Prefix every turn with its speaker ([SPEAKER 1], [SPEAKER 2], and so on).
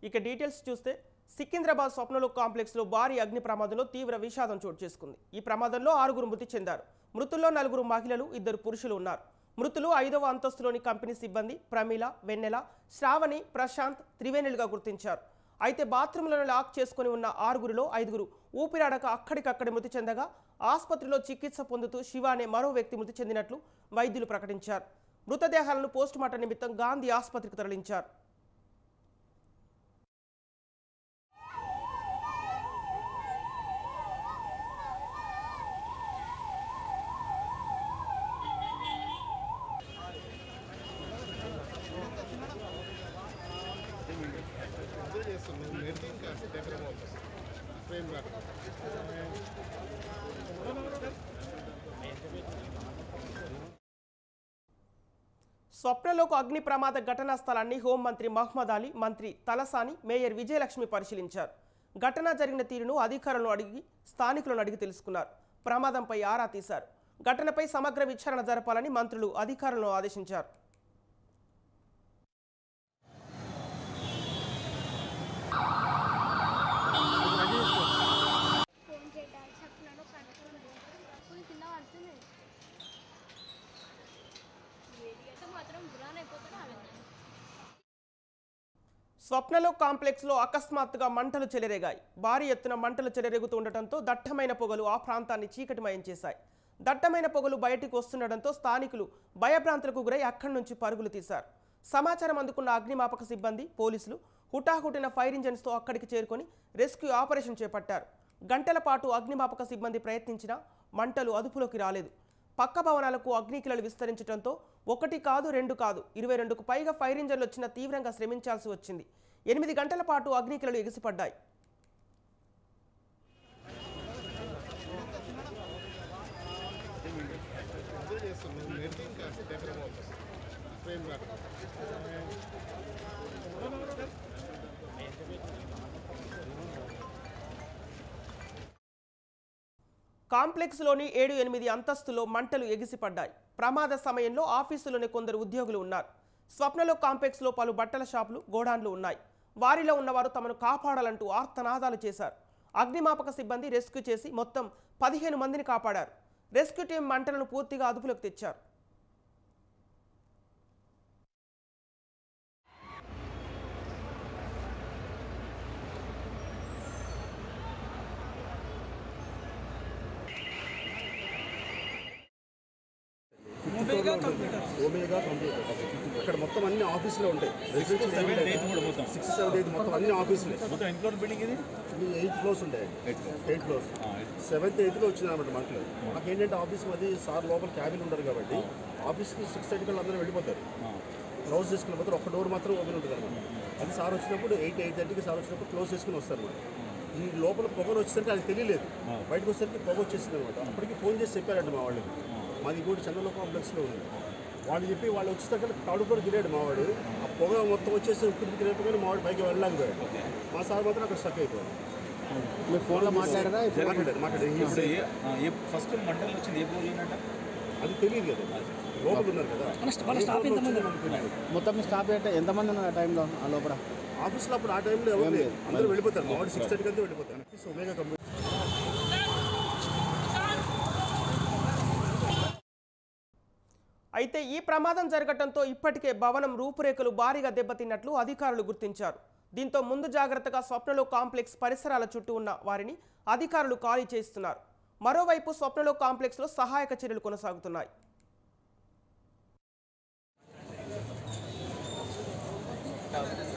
[SPEAKER 1] ఇక డీటెయిల్స్ చూస్తే సికింద్రాబాద్ స్వప్నలో కాంప్లెక్స్లో భారీ అగ్ని ప్రమాదంలో తీవ్ర విషాదం చోటు చేసుకుంది ఈ ప్రమాదంలో ఆరుగురు మృతి చెందారు మృతుల్లో నలుగురు మహిళలు ఇద్దరు పురుషులు ఉన్నారు మృతులు ఐదవ అంతస్తులోని కంపెనీ సిబ్బంది ప్రమీల వెన్నెల శ్రావణి ప్రశాంత్ త్రివేణులుగా గుర్తించారు అయితే బాత్రూంలను లాక్ చేసుకుని ఉన్న ఆరుగురిలో ఐదుగురు ఊపిరాడక అక్కడికక్కడే మృతి చెందగా ఆసుపత్రిలో చికిత్స పొందుతూ శివ అనే మరో వ్యక్తి మృతి చెందినట్లు వైద్యులు ప్రకటించారు మృతదేహాలను పోస్టుమార్టం నిమిత్తం గాంధీ ఆసుపత్రికి తరలించారు
[SPEAKER 2] అదే చేస్తాం మేము మెడిసిన్ కాస్త దగ్గర పోతాం ఫ్రేమ్ కాదు
[SPEAKER 1] స్వప్నలోక అగ్ని ప్రమాద ఘటనా స్థలాన్ని హోంమంత్రి మహ్మద్ అలీ మంత్రి తలసాని మేయర్ విజయలక్ష్మి పరిశీలించారు ఘటన జరిగిన తీరును అధికారులను అడిగి స్థానికులను అడిగి తెలుసుకున్నారు ప్రమాదంపై ఆరా తీశారు ఘటనపై సమగ్ర విచారణ జరపాలని మంత్రులు అధికారులను ఆదేశించారు
[SPEAKER 3] ఫోన్ చేయడానికి చెప్పినాను కనుక్కోండి కొన్ని కింద పడుతుంది అయితే మాత్రం బురాన్ అయిపోతాడు ఆమె
[SPEAKER 1] స్వప్నలో కాంప్లెక్స్లో అకస్మాత్తుగా మంటలు చెలరేగాయి భారీ ఎత్తున మంటలు చెలరేగుతూ ఉండటంతో దట్టమైన పొగలు ఆ ప్రాంతాన్ని చీకటిమయం చేశాయి దట్టమైన పొగలు బయటికి వస్తుండటంతో స్థానికులు భయభ్రాంతులకు గురై అక్కడి నుంచి పరుగులు తీశారు సమాచారం అందుకున్న అగ్నిమాపక సిబ్బంది పోలీసులు హుటాహుటిన ఫైర్ ఇంజన్స్తో అక్కడికి చేరుకొని రెస్క్యూ ఆపరేషన్ చేపట్టారు గంటల పాటు అగ్నిమాపక సిబ్బంది ప్రయత్నించినా మంటలు అదుపులోకి రాలేదు పక్క భవనాలకు అగ్నికిలలు విస్తరించడంతో ఒకటి కాదు రెండు కాదు ఇరవై రెండుకు పైగా ఫైర్ ఇంజన్లు వచ్చిన తీవ్రంగా శ్రమించాల్సి వచ్చింది ఎనిమిది గంటల పాటు అగ్నికిలలు ఎగిసిపడ్డాయి
[SPEAKER 2] అదే చేస్తాం మేము మెడిసిన్ కాస్త దగ్గర పోతాం ఫ్రేమ్ కాదు
[SPEAKER 1] కాంప్లెక్స్లోని ఏడు ఎనిమిది అంతస్తులో మంటలు ఎగిసిపడ్డాయి ప్రమాద సమయంలో ఆఫీసులోని కొందరు ఉద్యోగులు ఉన్నారు స్వప్నలో కాంప్లెక్స్లో పలు బట్టల షాపులు గోడాన్లు ఉన్నాయి వారిలో ఉన్నవారు తమను కాపాడాలంటూ ఆర్తనాదాలు చేశారు అగ్నిమాపక సిబ్బంది రెస్క్యూ చేసి మొత్తం పదిహేను మందిని కాపాడారు రెస్క్యూ టీం మంటలను పూర్తిగా అదుపులోకి తెచ్చారు
[SPEAKER 4] ఓమేగా కంప్యూటర్ ఇక్కడ మొత్తం అన్ని ఆఫీసులో ఉంటాయి సిక్స్ సెవెన్ ఎయిట్ మొత్తం అన్ని ఆఫీసులే
[SPEAKER 5] మొత్తం ఎన్క్లోర్ బిల్డింగ్ ఇది
[SPEAKER 4] ఇది ఎయిట్ ఫ్లోర్స్ ఉంటాయి ఎయిట్ ఫ్లోర్స్ సెవెంత్ ఎయిత్లో వచ్చింది అనమాట మనకు మాకు ఏంటంటే ఆఫీస్ మాది సార్ లోపల క్యాబిన్ ఉంటారు కాబట్టి ఆఫీస్కి సిక్స్ థర్టీకి అందరూ వెళ్ళిపోతారు క్లోజ్ చేసుకుని పోతారు ఒక డోర్ మాత్రం ఓపెన్ ఉంటుంది అనమాట అది సార్ వచ్చినప్పుడు ఎయిట్ ఎయిట్ థర్టీకి సార్ వచ్చినప్పుడు క్లోజ్ చేసుకుని వస్తారు అనమాట ఈ లోపల పొగలు వచ్చేసరికి అది తెలియలేదు బయటకు వచ్చేసరికి పొగ వచ్చేసింది అనమాట అప్పటికి ఫోన్ చేసి చెప్పారంట మా వాళ్ళకి మాది ఇంకోటి చంద్రలో కాంప్లెక్స్లో ఉంది వాళ్ళు చెప్పి వాళ్ళు వచ్చేసరికి తాడు కూడా తిరిగాడు మావాడు ఆ పొగ మొత్తం వచ్చేసి ఉక్కిరికి తిరిగిపోయి మావాడు పైకి వెళ్ళలేకపోయాడు మా సార్ మాత్రం అక్కడ స్టక్ అయిపోయాడు
[SPEAKER 6] మీరు ఫోన్లో మాట్లాడారా
[SPEAKER 4] మాట్లాడారు మాట్లాడారు
[SPEAKER 5] ఇప్పుడు ఏ ఏ ఫస్ట్ మంటలు వచ్చింది ఏ పోలింగ్ అంట
[SPEAKER 4] అది తెలియదు కదా లోపల ఉన్నారు కదా
[SPEAKER 6] వాళ్ళ స్టాఫ్ ఎంతమంది మొత్తం మీ స్టాఫ్ అంటే ఎంతమంది ఉన్నారు ఆ టైంలో ఆ లోపల
[SPEAKER 4] ఆఫీస్లో అప్పుడు ఆ టైంలో ఎవరు లేరు అందరూ వెళ్ళిపోతారు మావాడు సిక్స్ థర్టీకి అంతా వెళ్ళిపోతారు ఆఫీస్ ఒమేగా కంప్యూటర్
[SPEAKER 1] అయితే ఈ ప్రమాదం జరగటంతో ఇప్పటికే భవనం రూపురేఖలు భారీగా దెబ్బతిన్నట్లు అధికారులు గుర్తించారు దీంతో ముందు జాగ్రత్తగా స్వప్నలో కాంప్లెక్స్ పరిసరాల చుట్టూ ఉన్న వారిని అధికారులు ఖాళీ చేస్తున్నారు మరోవైపు స్వప్నలో కాంప్లెక్స్లో సహాయక చర్యలు కొనసాగుతున్నాయి
[SPEAKER 7] हाँ